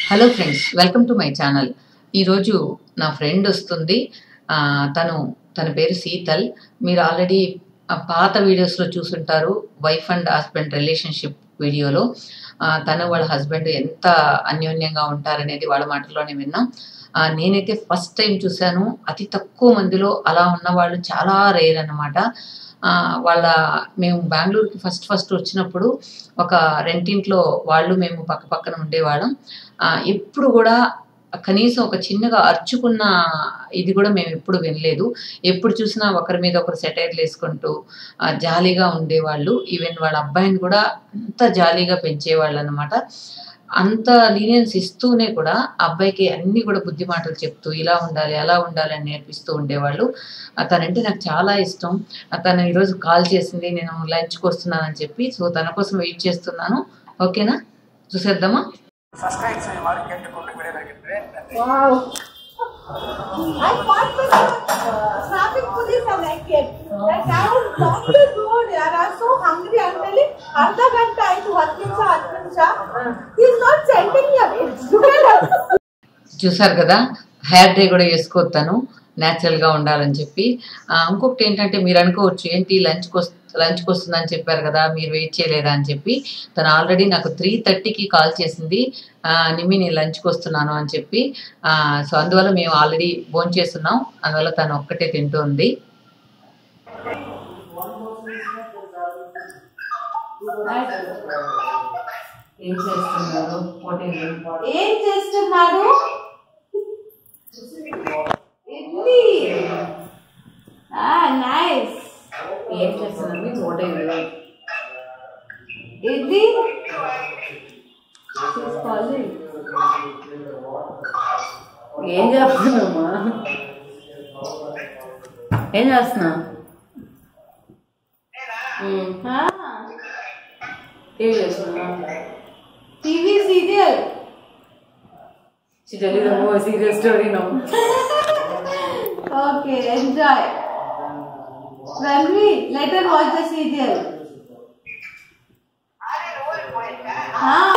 Hello friends welcome to my channel ఈరోజు నా friend వస్తుంది ఆ, తను తన పేరు శీతల్ మీరు ఆల్రెడీ పాత వీడియోస్లో చూసుంటారు వైఫ్ అండ్ హస్బెండ్ రిలేషన్షిప్ వీడియోలో ఆ, తను వాళ్ళ హస్బెండ్ ఎంత అన్యోన్యంగా ఉంటారనేది వాళ్ళ మాటల్లోనే విన్నాం ఆ, నేనైతే ఫస్ట్ టైం చూశాను అతి తక్కువ మందిలో అలా ఉన్న వాళ్ళు చాలా రేర్ అన్నమాట ఆ, వాళ్ళ మేము బెంగళూరుకి ఫస్ట్ ఫస్ట్ వచ్చినప్పుడు ఒక రెంటింట్లో వాళ్ళు మేము పక్క పక్కన ఉండేవాళ్ళం ఆ, ఎప్పుడు కూడా కనీసం ఒక చిన్నగా అరుచుకున్న ఇది కూడా మేము ఎప్పుడు వినలేదు ఎప్పుడు చూసినా ఒకరి మీద ఒకరు సెటైర్లు వేసుకుంటూ ఆ, జాలీగా ఉండేవాళ్ళు ఈవెన్ వాళ్ళ అబ్బాయిని కూడా అంత జాలీగా పెంచేవాళ్ళు అనమాట అంత లీనియన్స్ ఇస్తూనే కూడా అబ్బాయికి అన్ని కూడా బుద్ధి మాటలు చెప్తూ ఇలా ఉండాలి అలా ఉండాలి అని నేర్పిస్తూ ఉండేవాళ్ళు తనంటే నాకు చాలా ఇష్టం తను ఈరోజు కాల్ చేసింది నేను లంచ్కి వస్తున్నానని చెప్పి సో తన కోసం వెయిట్ చేస్తున్నాను ఓకేనా చూసేద్దామా சப்ஸ்கிரைப் செய்யுமாறு கேட்டுக்கொண்டு விடைபெறுகின்றேன் நன்றி Wow. I fought for uh, traffic police and I came. Like I was long to road, and I was so hungry. I'm telling, अर्धा घंटा आयತು ಹತ್ತು ನಿಮಿಷ ಹತ್ತು ನಿಮಿಷ He's not sending me away. Look at us. చూసారు కదా hair day కూడా వేసుకోవద్దాను న్యాచురల్గా ఉండాలని చెప్పి ఆ, ఇంకొకటి ఏంటంటే మీరు అనుకోవచ్చు ఏంటి లంచ్కి వస్తు లంచ్కి వస్తుందని చెప్పారు కదా మీరు వెయిట్ చేయలేదా అని చెప్పి తను ఆల్రెడీ నాకు త్రీ థర్టీకి కాల్ చేసింది ఆ, నిమ్మి నేను లంచ్కి వస్తున్నాను అని చెప్పి ఆ, సో అందువల్ల మేము ఆల్రెడీ భోజనం చేస్తున్నాం అందువల్ల తను ఒక్కటే తింటుంది ఏం చేస్తున్నారు ఏం చేస్తున్నాడు ఇడ్లీ ఆ నైస్ ఏం చేస్తున్నారు హోటల్ ఇడ్లీ ఏం చేస్తున్నామా ఏం చేస్తున్నా ఏం చేస్తున్నా TV serial serious story no okay enjoy Ranvi, let her watch the serial. हाँ,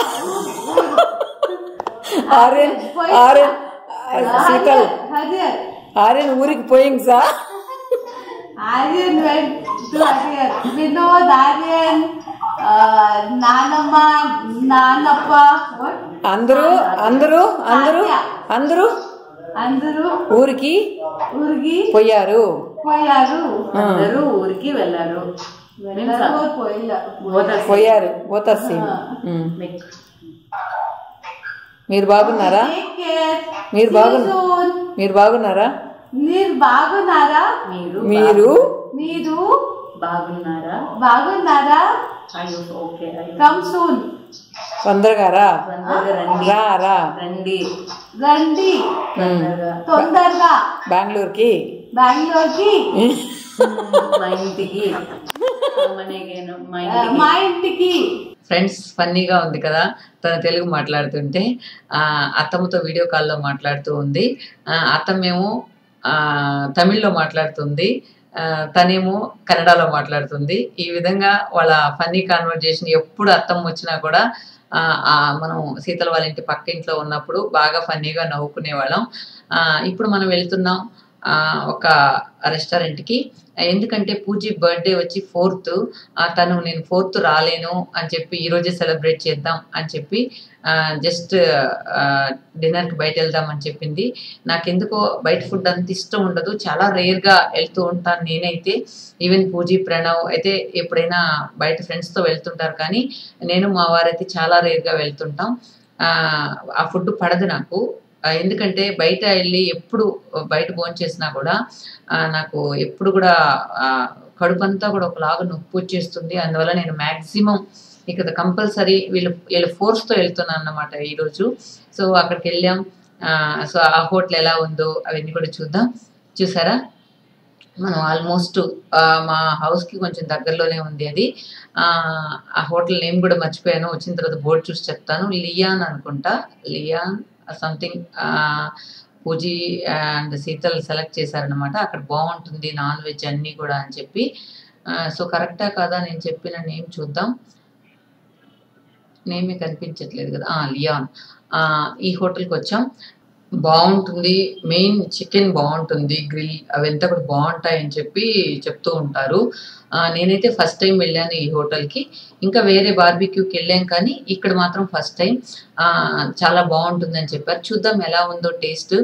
ఆర్యన్ పోయిందా? ఆర్యన్ శీతల్ హరియర్ ఆర్యన్ ఊరికి పోయింది సార్ ఆర్యన్ వెంట్ టు హరియర్ వినోద్ ఆర్యన్ నానమ్మ నాన్నప్ప what? అందరూ అందరూ అందరూ అందరూ అందరూ ఊరికి ఊరికి పోయారు పోయారు అందరూ ఊరికి వెళ్ళారు వెళ్ళారు పోయిలా పోయారు పోతాసి మీరు బాగున్నారా Take care. మీరు See you బాగున్న- soon. మీరు బాగున్నారా మీరు బాగున్నారా మీరు మీరు మీరు బాగున్నారా బాగున్నారా అయ్యో ఓకే కమ్ సూన్ తొందరగా రా రండి రా రా రండి రండి ఉమ్. తొందరగా బెంగళూరుకి బెంగళూరుకి మా ఇంటికి మనకేను మా ఆ, మా ఇంటికి ఫ్రెండ్స్ ఫన్నీగా ఉంది కదా తను తెలుగు మాట్లాడుతుంటే ఆ, అత్తమ్మతో వీడియో కాల్లో మాట్లాడుతూ ఉంది ఆ, అత్తమ్మేమో ఆ, తమిళ్లో మాట్లాడుతుంది ఆ, తనేమో కన్నడలో మాట్లాడుతుంది ఈ విధంగా వాళ్ళ ఫన్నీ కాన్వర్జేషన్ ఎప్పుడు అత్తమ్మ వచ్చినా కూడా ఆ, ఆ, మనం శీతల వాళ్ళ ఇంటి పక్క ఇంట్లో ఉన్నప్పుడు బాగా ఫన్నీగా నవ్వుకునేవాళ్ళం ఆ, ఇప్పుడు మనం వెళ్తున్నాం ఆ, ఒక రెస్టారెంట్కి ఎందుకంటే పూజీ బర్త్డే వచ్చి ఫోర్త్ తను నేను ఫోర్త్ రాలేను అని చెప్పి ఈరోజే సెలబ్రేట్ చేద్దాం అని చెప్పి జస్ట్ డిన్నర్కి బయట వెళ్దాం అని చెప్పింది నాకెందుకో బయట ఫుడ్ అంత ఇష్టం ఉండదు చాలా రేర్గా వెళ్తూ ఉంటాను నేనైతే ఈవెన్ పూజీ ప్రణవ్ అయితే ఎప్పుడైనా బయట ఫ్రెండ్స్తో వెళ్తుంటారు కానీ నేను మా వారైతే చాలా రేర్గా వెళ్తుంటాం ఆ, ఆ ఫుడ్ పడదు నాకు ఆ, ఎందుకంటే బయట వెళ్ళి ఎప్పుడు బయట భోజనం చేసినా కూడా ఆ, నాకు ఎప్పుడు కూడా ఆ, కడుపంతా కూడా ఒకలాగా నొప్పి వచ్చేస్తుంది అందువల్ల నేను మ్యాక్సిమం ఇక కంపల్సరీ వీళ్ళు వీళ్ళ ఫోర్స్తో వెళ్తున్నాను అన్నమాట ఈరోజు సో అక్కడికి వెళ్ళాం ఆ, సో ఆ హోటల్ ఎలా ఉందో అవన్నీ కూడా చూద్దాం చూసారా మనం ఆల్మోస్ట్ మా హౌస్కి కొంచెం దగ్గరలోనే ఉంది అది ఆ, ఆ హోటల్ నేమ్ కూడా మర్చిపోయాను వచ్చిన తర్వాత బోర్డు చూసి చెప్తాను లియాన్ అనుకుంటా Leon something Pooji and Sheetal select చేశారనమాట అక్కడ బాగుంటుంది నాన్ వెజ్ అన్నీ కూడా అని చెప్పి సో కరెక్టా కాదా నేను చెప్పిన నేమ్ చూద్దాం నేమే కనిపించట్లేదు కదా ఆ, లియాన్ ఆ, ఈ హోటల్కి వచ్చాం బాగుంటుంది మెయిన్ చికెన్ బాగుంటుంది గ్రిల్ అవంతా కూడా బాగుంటాయి అని చెప్పి చెప్తూ ఉంటారు ఆ, నేనైతే ఫస్ట్ టైం వెళ్ళాను ఈ హోటల్కి ఇంకా వేరే బార్బిక్యూకి వెళ్ళాం కానీ ఇక్కడ మాత్రం ఫస్ట్ టైం ఆ, చాలా బాగుంటుందని చెప్పారు చూద్దాం ఎలా ఉందో టేస్ట్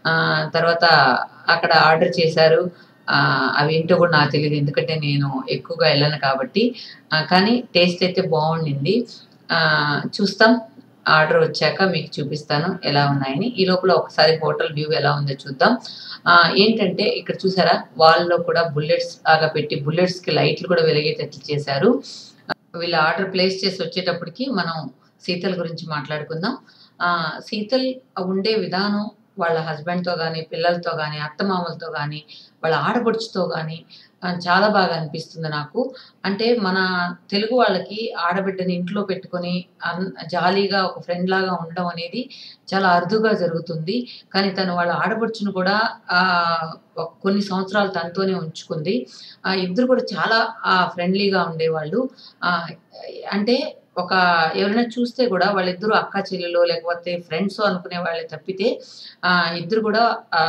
తర్వాత అక్కడ ఆర్డర్ చేశారు ఆ, అవి ఏంటో కూడా నాకు తెలియదు ఎందుకంటే నేను ఎక్కువగా వెళ్ళను కాబట్టి ఆ, కానీ టేస్ట్ అయితే బాగుండింది ఆ, చూస్తాం ఆర్డర్ వచ్చాక మీకు చూపిస్తాను ఎలా ఉన్నాయని ఈ లోపల ఒకసారి హోటల్ వ్యూ ఎలా ఉందో చూద్దాం ఆ, ఏంటంటే ఇక్కడ చూసారా వాళ్ళలో కూడా బుల్లెట్స్ లాగా పెట్టి బుల్లెట్స్ కి లైట్లు కూడా వెలిగేటట్లు చేశారు వీళ్ళు ఆర్డర్ ప్లేస్ చేసి వచ్చేటప్పటికి మనం శీతల్ గురించి మాట్లాడుకుందాం ఆ, శీతల్ ఉండే విధానం వాళ్ళ హస్బెండ్తో కానీ పిల్లలతో కానీ అత్తమామలతో కానీ వాళ్ళ ఆడపడుచుతో కానీ చాలా బాగా అనిపిస్తుంది నాకు అంటే మన తెలుగు వాళ్ళకి ఆడబిడ్డని ఇంట్లో పెట్టుకొని అన్- జాలీగా ఒక ఫ్రెండ్ లాగా ఉండడం అనేది చాలా అరుదుగా జరుగుతుంది కానీ తను వాళ్ళ ఆడపడుచును కూడా ఆ, ఒక- కొన్ని సంవత్సరాలు తనతోనే ఉంచుకుంది ఆ ఇద్దరు కూడా చాలా ఫ్రెండ్లీగా ఉండేవాళ్ళు ఆ, అంటే ఒక ఎవరైనా చూస్తే కూడా వాళ్ళిద్దరూ అక్క చెల్లెలు లేకపోతే ఫ్రెండ్స్ అనుకునే వాళ్ళే తప్పితే ఆ ఇద్దరు కూడా ఆ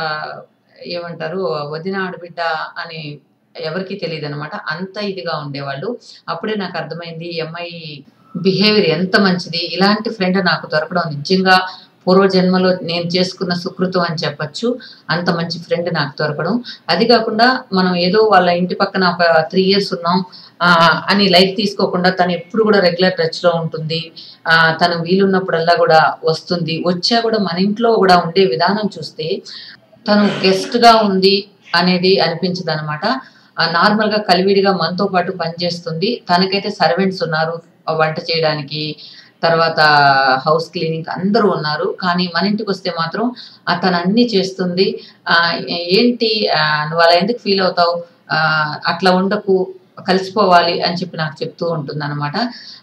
ఏమంటారు వదిన ఆడబిడ్డ అని ఎవరికి తెలియదు అనమాట అంత ఇదిగా ఉండేవాళ్ళు అప్పుడే నాకు అర్థమైంది ఈ అమ్మాయి బిహేవియర్ ఎంత మంచిది ఇలాంటి ఫ్రెండ్ నాకు దొరకడం నిజంగా పూర్వజన్మలో నేను చేసుకున్న సుకృతం అని చెప్పొచ్చు అంత మంచి ఫ్రెండ్ నాకు దొరకడం అది కాకుండా మనం ఏదో వాళ్ళ ఇంటి పక్కన ఒక త్రీ ఇయర్స్ ఉన్నాం ఆ, అని లైట్ తీసుకోకుండా తను ఎప్పుడు కూడా రెగ్యులర్ టచ్ లో ఉంటుంది ఆ తను వీలున్నప్పుడల్లా కూడా వస్తుంది వచ్చా కూడా మన ఇంట్లో కూడా ఉండే విధానం చూస్తే తను గెస్ట్ గా ఉంది అనేది అనిపించదు అనమాట నార్మల్ గా కలివిడిగా మనతో పాటు పనిచేస్తుంది తనకైతే సర్వెంట్స్ ఉన్నారు ఆ వంట చేయడానికి తర్వాత హౌస్ క్లీనింగ్ అందరూ ఉన్నారు కానీ మన ఇంటికి వస్తే మాత్రం ఆ తను అన్ని చేస్తుంది ఆ ఏంటి ఆ, నువ్వు అలా ఎందుకు ఫీల్ అవుతావు ఆ, అట్లా ఉండకు కలిసిపోవాలి అని చెప్పి నాకు చెప్తూ ఉంటుంది అనమాట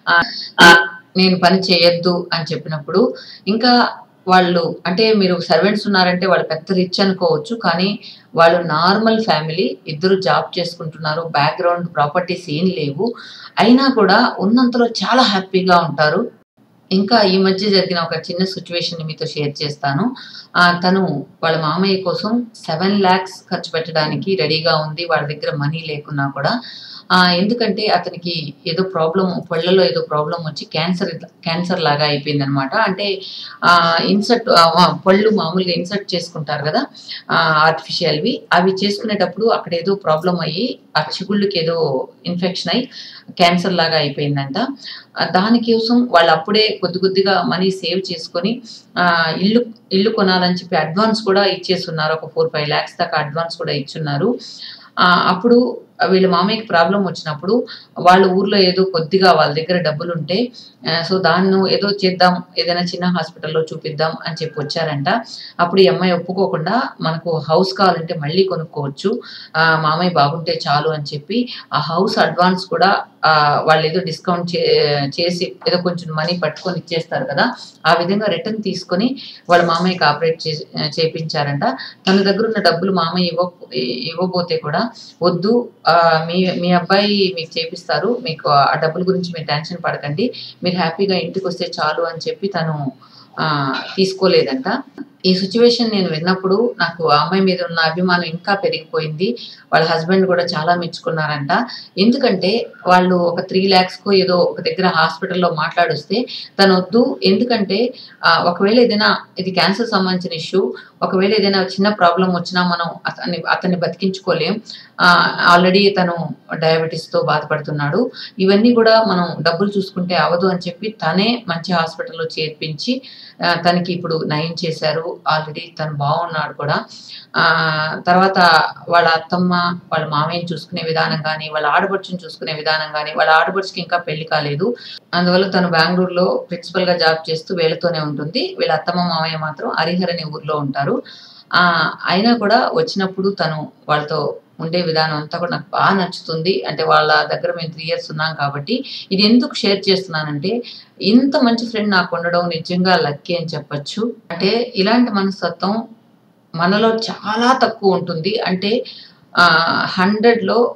నేను పని చేయొద్దు అని చెప్పినప్పుడు ఇంకా వాళ్ళు అంటే మీరు సర్వెంట్స్ ఉన్నారంటే వాళ్ళు పెద్ద రిచ్ అనుకోవచ్చు కానీ వాళ్ళు నార్మల్ ఫ్యామిలీ ఇద్దరు జాబ్ చేసుకుంటున్నారు బ్యాక్గ్రౌండ్ ప్రాపర్టీస్ ఏం లేవు అయినా కూడా ఉన్నంతలో చాలా హ్యాపీగా ఉంటారు ఇంకా ఈ మధ్య జరిగిన ఒక చిన్న సిచ్యువేషన్ మీతో షేర్ చేస్తాను ఆ, తను వాళ్ళ మామయ్య కోసం సెవెన్ ల్యాక్స్ ఖర్చు పెట్టడానికి రెడీగా ఉంది వాళ్ళ దగ్గర మనీ లేకున్నా కూడా ఆ, ఎందుకంటే అతనికి ఏదో ప్రాబ్లం పళ్ళలో ఏదో ప్రాబ్లం వచ్చి క్యాన్సర్ క్యాన్సర్ లాగా అయిపోయింది అనమాట అంటే ఆ ఇన్సర్ట్ పళ్ళు మామూలుగా ఇన్సర్ట్ చేసుకుంటారు కదా ఆర్టిఫిషియల్వి అవి చేసుకునేటప్పుడు అక్కడ ఏదో ప్రాబ్లం అయ్యి ఆ చిగుళ్ళకి ఏదో ఇన్ఫెక్షన్ అయ్యి క్యాన్సర్ లాగా అయిపోయిందంట ఆ, దానికోసం వాళ్ళు అప్పుడే కొద్ది కొద్దిగా మనీ సేవ్ చేసుకొని ఆ, ఇల్లు ఇల్లు కొనాలని చెప్పి అడ్వాన్స్ కూడా ఇచ్చేస్తున్నారు ఒక ఫోర్ ఫైవ్ ల్యాక్స్ దాకా అడ్వాన్స్ కూడా ఇచ్చున్నారు ఆ, అప్పుడు వీళ్ళ మామయ్యకి ప్రాబ్లం వచ్చినప్పుడు వాళ్ళ ఊర్లో ఏదో కొద్దిగా వాళ్ళ దగ్గర డబ్బులు ఉంటే ఆ, సో దాన్ని ఏదో చేద్దాం ఏదైనా చిన్న హాస్పిటల్లో చూపిద్దాం అని చెప్పి వచ్చారంట అప్పుడు ఈ అమ్మాయి ఒప్పుకోకుండా మనకు హౌస్ కావాలంటే మళ్ళీ కొనుక్కోవచ్చు ఆ, మామయ్య బాగుంటే చాలు అని చెప్పి ఆ హౌస్ అడ్వాన్స్ కూడా ఆ, వాళ్ళు ఏదో డిస్కౌంట్ చే చేసి ఏదో కొంచెం మనీ పట్టుకొని ఇచ్చేస్తారు కదా ఆ విధంగా రిటర్న్ తీసుకొని వాళ్ళ మామయ్యకి ఆపరేట్ చే చేపించారంట తన దగ్గర ఉన్న డబ్బులు మామయ్య ఇవ్వ ఇవ్వబోతే కూడా వద్దు ఆ, మీ మీ అబ్బాయి మీకు చేపిస్తారు మీకు ఆ డబ్బుల గురించి మీరు టెన్షన్ పడకండి మీరు హ్యాపీగా ఇంటికి వస్తే చాలు అని చెప్పి తను ఆ, తీసుకోలేదంట ఈ సిచ్యువేషన్ నేను విన్నప్పుడు నాకు ఆ అమ్మాయి మీద ఉన్న అభిమానం ఇంకా పెరిగిపోయింది వాళ్ళ హస్బెండ్ కూడా చాలా మెచ్చుకున్నారంట ఎందుకంటే వాళ్ళు ఒక త్రీ ల్యాక్స్కో ఏదో ఒక దగ్గర హాస్పిటల్లో మాట్లాడొస్తే తను వద్దు ఎందుకంటే ఆ, ఒకవేళ ఏదైనా ఇది క్యాన్సర్ సంబంధించిన ఇష్యూ ఒకవేళ ఏదైనా చిన్న ప్రాబ్లం వచ్చినా మనం అతన్ని అతన్ని బతికించుకోలేం ఆల్రెడీ తను డయాబెటీస్తో బాధపడుతున్నాడు ఇవన్నీ కూడా మనం డబ్బులు చూసుకుంటే అవదు అని చెప్పి తనే మంచి హాస్పిటల్లో చేర్పించి ఆ, తనకి ఇప్పుడు నయం చేశారు ఆల్రెడీ తను బాగున్నాడు కూడా ఆ తర్వాత వాళ్ళ అత్తమ్మ వాళ్ళ మామయ్యని చూసుకునే విధానం కానీ వాళ్ళ ఆడపడుచుని చూసుకునే విధానం కానీ వాళ్ళ ఆడపడుచుకి ఇంకా పెళ్లి కాలేదు అందువల్ల తను బెంగళూరులో ప్రిన్సిపల్ గా జాబ్ చేస్తూ వీళ్ళతోనే ఉంటుంది వీళ్ళ అత్తమ్మ మామయ్య మాత్రం హరిహర్ అనే ఊర్లో ఉంటారు ఆ అయినా కూడా వచ్చినప్పుడు తను వాళ్ళతో ఉండే విధానం అంతా కూడా నాకు బాగా నచ్చుతుంది అంటే వాళ్ళ దగ్గర మేము త్రీ ఇయర్స్ ఉన్నాం కాబట్టి ఇది ఎందుకు షేర్ చేస్తున్నానంటే ఇంత మంచి ఫ్రెండ్ నాకు ఉండడం నిజంగా లక్కీ అని చెప్పొచ్చు అంటే ఇలాంటి మనస్తత్వం మనలో చాలా తక్కువ ఉంటుంది అంటే హండ్రెడ్లో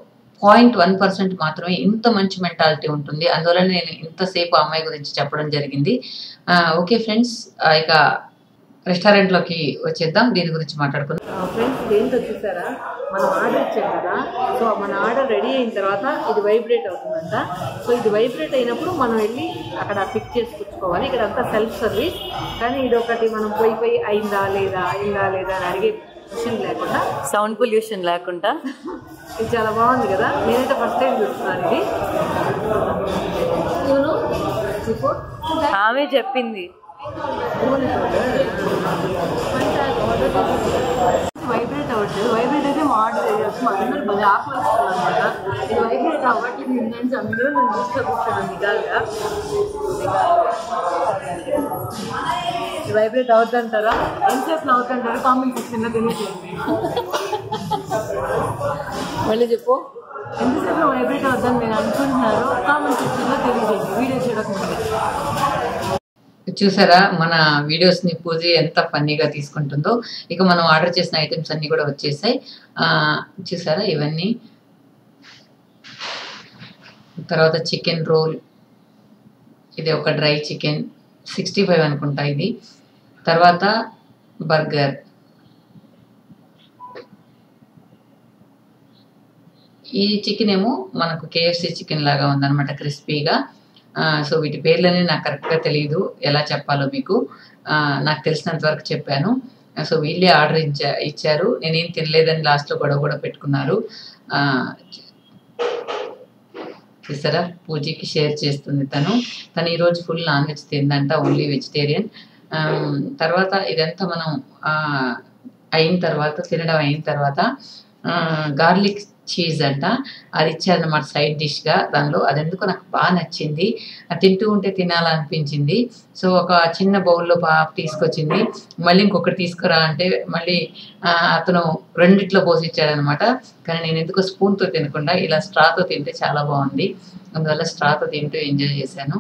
పాయింట్ వన్ పర్సెంట్ మాత్రమే ఇంత మంచి మెంటాలిటీ ఉంటుంది అందువల్ల నేను ఇంతసేపు ఆ అమ్మాయి గురించి చెప్పడం జరిగింది ఆ, ఓకే ఫ్రెండ్స్ ఆ, ఇక రెస్టారెంట్లోకి వచ్చేద్దాం దీని గురించి మాట్లాడుకుందాం ఫ్రెండ్స్ దేంతో చూసారా మనం ఆర్డర్ ఇచ్చాం కదా సో మన ఆర్డర్ రెడీ అయిన తర్వాత ఇది వైబ్రేట్ అవుతుందంట సో ఇది వైబ్రేట్ అయినప్పుడు మనం వెళ్ళి అక్కడ పిక్ చేసి పుచ్చుకోవాలి ఇక్కడ అంతా సెల్ఫ్ సర్వీస్ కానీ ఇది ఒకటి మనం పోయి పోయి అయిందా లేదా అయిందా లేదా అని అడిగే క్వశ్చన్ లేకుండా సౌండ్ పొల్యూషన్ లేకుండా ఇది చాలా బాగుంది కదా నేనైతే ఫస్ట్ టైం చూస్తున్నాను ఇది ఆమె చెప్పింది వైబ్రేట్ అవ్వట్లేదు వైబ్రేట్ అయితే మా ఆర్డర్ చేయొచ్చు మా అందరూ బాగా ఆకలిస్తున్నారు అనమాట ఇది వైబ్రేట్ అవ్వట్లేదు ఏంటంటే అందరూ నేను దృష్టిలో కూర్చోను నిజంగా ఇది వైబ్రేట్ అవుతుంటారా ఎంతసేపు అవుతుంటారా కామెంట్ సెక్షన్లో తెలియజేయండి మళ్ళీ చెప్పు ఎంతసేపు వైబ్రేట్ అవుతుందని మీరు అనుకుంటున్నారో కామెంట్ సెక్షన్లో తెలియజేయండి వీడియో చూడకముందు చూసారా మన వీడియోస్ ని పూజ ఎంత ఫన్నీగా తీసుకుంటుందో ఇక మనం ఆర్డర్ చేసిన ఐటమ్స్ అన్ని కూడా వచ్చేసాయి ఆ, చూసారా ఇవన్నీ తర్వాత చికెన్ రోల్ ఇది ఒక డ్రై చికెన్ సిక్స్టీ ఫైవ్ అనుకుంటా ఇది తర్వాత బర్గర్ ఈ చికెన్ ఏమో మనకు కేఎఫ్సి చికెన్ లాగా ఉందన్నమాట క్రిస్పీగా సో వీటి పేర్లని నాకు కరెక్ట్గా తెలియదు ఎలా చెప్పాలో మీకు ఆ, నాకు తెలిసినంత వరకు చెప్పాను సో వీళ్ళే ఆర్డర్ ఇచ్చా ఇచ్చారు నేనేం తినలేదని లాస్ట్లో గొడవ కూడా పెట్టుకున్నారు ఆ, చూసారా పూజకి షేర్ చేస్తుంది తను తను ఈరోజు ఫుల్ నాన్ వెజ్ తిందంట ఓన్లీ వెజిటేరియన్ తర్వాత ఇదంతా మనం ఆ, అయిన తర్వాత తినడం అయిన తర్వాత గార్లిక్ చీజ్ అంట అది ఇచ్చారనమాట సైడ్ డిష్గా దానిలో అది ఎందుకో నాకు బాగా నచ్చింది అది తింటూ ఉంటే తినాలనిపించింది సో ఒక చిన్న బౌల్లో బాగా తీసుకొచ్చింది మళ్ళీ ఇంకొకటి తీసుకురా అంటే మళ్ళీ ఆ, అతను రెండిట్లో పోసి ఇచ్చాడనమాట కానీ నేను ఎందుకో స్పూన్తో తినకుండా ఇలా స్ట్రాతో తింటే చాలా బాగుంది అందువల్ల స్ట్రాతో తింటూ ఎంజాయ్ చేశాను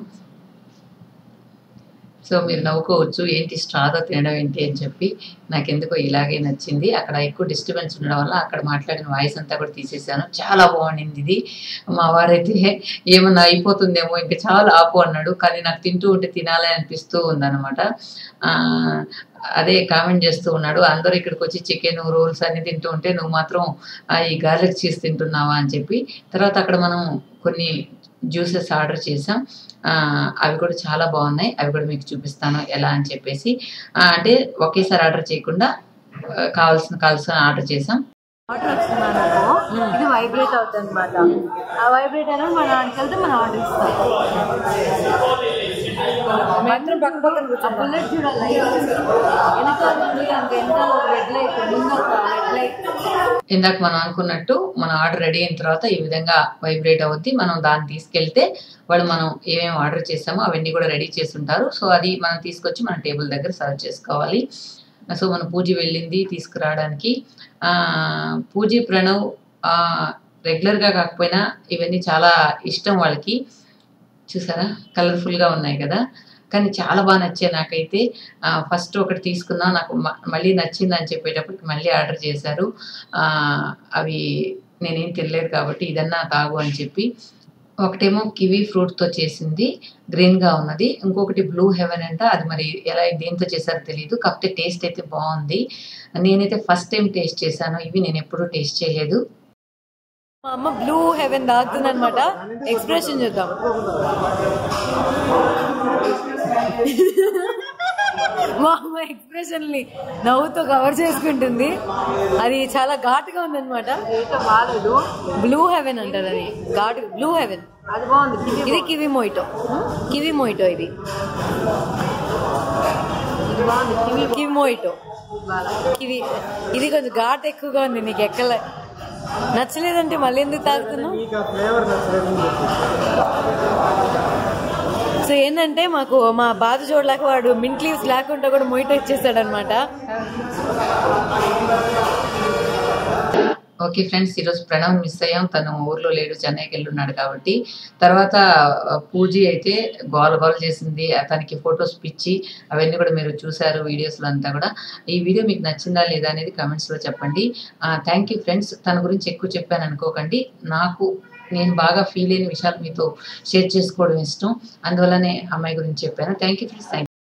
సో మీరు నవ్వుకోవచ్చు ఏంటి స్ట్రాతో తినడం ఏంటి అని చెప్పి నాకు ఎందుకో ఇలాగే నచ్చింది అక్కడ ఎక్కువ డిస్టర్బెన్స్ ఉండడం వల్ల అక్కడ మాట్లాడిన వాయిస్ అంతా కూడా తీసేసాను చాలా బాగుండింది ఇది మా వారైతే ఏమన్నా అయిపోతుందేమో ఇంకా చాలా ఆపు అన్నాడు కానీ నాకు తింటూ ఉంటే తినాలి అనిపిస్తూ ఉందన్నమాట ఆ, అదే కామెంట్ చేస్తూ ఉన్నాడు అందరూ ఇక్కడికి వచ్చి చికెన్ రోల్స్ అన్ని తింటూ ఉంటే నువ్వు మాత్రం ఆ, ఈ గార్లిక్ చీజ్ తింటున్నావా అని చెప్పి తర్వాత అక్కడ మనం కొన్ని జ్యూసెస్ ఆర్డర్ చేసాం ఆ, అవి కూడా చాలా బాగున్నాయి అవి కూడా మీకు చూపిస్తాను ఎలా అని చెప్పేసి ఆ, అంటే ఒకేసారి ఆర్డర్ చేయకుండా ఆ, కావాల్సిన కావాల్సిన ఆర్డర్ చేసాం ఆర్డర్ వస్తున్నాను ఇది వైబ్రేట్ అవుతుంది అనమాట ఆ వైబ్రేట్ అయినా మన ఆర్డర్కి వెళ్తే మనం ఆర్డర్ ఇస్తాం మాత్రం పక్క పక్కన కూర్చోం బుల్లెట్ చూడాలి వెనకాల ఉంది అంత వెనకాల ఒక రెడ్ లైట్ ముందు ఒక రెడ్ లైట్ ఇందాక మనం అనుకున్నట్టు మన ఆర్డర్ రెడీ అయిన తర్వాత ఈ విధంగా వైబ్రేట్ అవుద్ది మనం దాన్ని తీసుకెళ్తే వాళ్ళు మనం ఏమేమి ఆర్డర్ చేసామో అవన్నీ కూడా రెడీ చేసి ఉంటారు సో అది మనం తీసుకొచ్చి మన టేబుల్ దగ్గర సర్వ్ చేసుకోవాలి సో మన పూజ వెళ్ళింది తీసుకురావడానికి ఆ, పూజీ ప్రణవ్ ఆ, రెగ్యులర్గా కాకపోయినా ఇవన్నీ చాలా ఇష్టం వాళ్ళకి చూసారా కలర్ఫుల్గా ఉన్నాయి కదా కానీ చాలా బాగా నచ్చాయి నాకైతే ఫస్ట్ ఒకటి తీసుకున్నా నాకు మ- మళ్ళీ నచ్చింది అని చెప్పేటప్పటికి మళ్ళీ ఆర్డర్ చేశారు ఆ, అవి నేనేం తినలేదు కాబట్టి ఇదన్నా తాగు అని చెప్పి ఒకటేమో కివీ ఫ్రూట్తో చేసింది గ్రీన్గా ఉన్నది ఇంకొకటి బ్లూ హెవెన్ అంట అది మరి ఎలా దేంతో చేశారో తెలియదు కాకపోతే టేస్ట్ అయితే బాగుంది నేనైతే ఫస్ట్ టైం టేస్ట్ చేశాను ఇవి నేను ఎప్పుడూ టేస్ట్ చేయలేదు మా అమ్మ బ్లూ హెవెన్ తాగుతుంది అనమాట ఎక్స్ప్రెషన్ చూద్దాం మా అమ్మ ఎక్స్ప్రెషన్ ని నవ్వుతో కవర్ చేసుకుంటుంది అది చాలా ఘాటుగా ఉందన్నమాట బాగాలేదు బ్లూ హెవెన్ అంటారు అది ఘాటు బ్లూ హెవెన్ అది బాగుంది ఇది కివి మోయిటో కివి మోయిటో ఇది కివి మోయిటో కివి ఇది కొంచెం ఘాట్ ఎక్కువగా ఉంది నీకు ఎక్కలే నచ్చలేదంటే మళ్ళీ ఎందుకు తాగుతున్నావు సో ఏంటంటే మాకు మా బాధ చూడలేక వాడు మింట్ లీవ్స్ లేకుండా కూడా మొయిటో ఇచ్చేసాడు అనమాట ఓకే ఫ్రెండ్స్ ఈరోజు ప్రణవ్ మిస్ అయ్యాం తను ఊర్లో లేడు చెన్నైకి వెళ్ళున్నాడు కాబట్టి తర్వాత ఆ, పూజీ అయితే గోల గోల చేసింది తనకి ఫొటోస్ పిచ్చి అవన్నీ కూడా మీరు చూసారు వీడియోస్లో అంతా కూడా ఈ వీడియో మీకు నచ్చిందా లేదా అనేది కమెంట్స్లో చెప్పండి థ్యాంక్ యూ ఫ్రెండ్స్ తన గురించి ఎక్కువ చెప్పాను అనుకోకండి నాకు నేను బాగా ఫీల్ అయిన విషయాలు మీతో షేర్ చేసుకోవడం ఇష్టం అందువల్లనే అమ్మాయి గురించి చెప్పాను థ్యాంక్ యూ ఫ్రెండ్స్ థ్యాంక్